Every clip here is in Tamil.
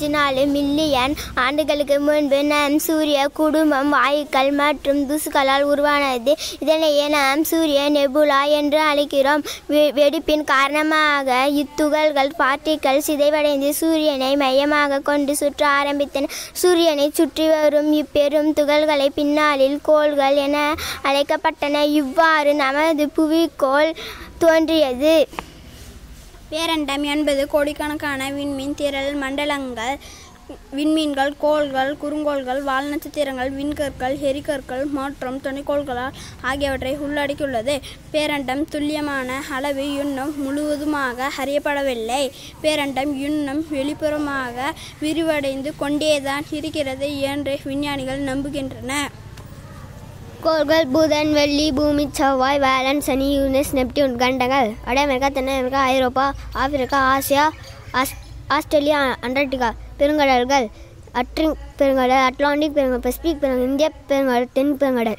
பாயிண்ட் நாலு மில்லியன் ஆண்டுகளுக்கு முன்பு நம் சூரிய குடும்பம் வாயுக்கள் மற்றும் தூசுகளால் உருவானது இதனையே நாம் சூரிய நெபுலா என்று அழைக்கிறோம் வெ- வெடிப்பின் காரணமாக இத்துகள்கள் பார்ட்டிகள் சிதைவடைந்து சூரியனை மையமாக கொண்டு சுற்ற ஆரம்பித்தன சூரியனை சுற்றி வரும் இப்பெரும் துகள்களை பின்னாளில் கோள்கள் என அழைக்கப்பட்டன இவ்வாறு நமது புவிக்கோள் தோன்றியது பேரண்டம் என்பது கோடிக்கணக்கான விண்மீன் திரள் மண்டலங்கள் விண்மீன்கள் கோள்கள் குறுங்கோள்கள் வால் நட்சத்திரங்கள் விண்கற்கள் எரிகற்கள் மற்றும் துணைக்கோள்களால் ஆகியவற்றை உள்ளடக்கியுள்ளது பேரண்டம் துல்லியமான அளவு இன்னும் முழுவதுமாக அறியப்படவில்லை பேரண்டம் இன்னும் வெளிப்புறமாக விரிவடைந்து கொண்டேதான் இருக்கிறது என்று விஞ்ஞானிகள் நம்புகின்றனர் கோள்கள் புதன் வெள்ளி பூமி செவ்வாய் வேலன் சனி யூனிஸ் நெப்டியூன் கண்டங்கள் வட அமெரிக்கா தென் அமெரிக்கா ஐரோப்பா ஆப்பிரிக்கா ஆசியா ஆஸ் ஆஸ்திரேலியா அண்டார்டிகா பெருங்கடல்கள் அட்ரிக் பெருங்கடல் அட்லாண்டிக் பெருங்கடல் பசிபிக் பெருங்கடல் இந்திய பெருங்கடல் தென் பெருங்கடல்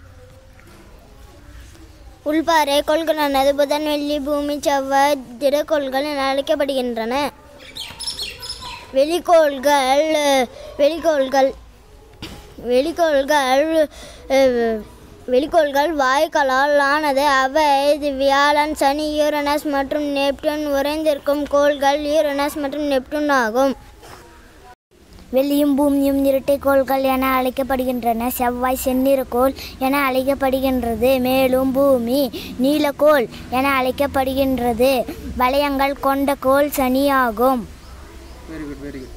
உள்பாறை கோள்களானது புதன் வெள்ளி பூமி செவ்வாய் திடக்கோள்கள் என அழைக்கப்படுகின்றன வெளிக்கோள்கள் வெளிக்கோள்கள் வெளிக்கோள்கள் அஹ், வெளிக்கோள்கள் வாயுக்களால் ஆனது அவை இது வியாழன் சனி யூரனஸ் மற்றும் நெப்டியூன் உறைந்திருக்கும் கோள்கள் யூரனஸ் மற்றும் நெப்டியூன் ஆகும் வெள்ளியும் பூமியும் இரட்டைக்கோள்கள் என அழைக்கப்படுகின்றன செவ்வாய் செந்நிறக்கோள் என அழைக்கப்படுகின்றது மேலும் பூமி நீலக்கோள் என அழைக்கப்படுகின்றது வளையங்கள் கொண்ட கோள் சனி ஆகும் வெரி குட் வெரி குட்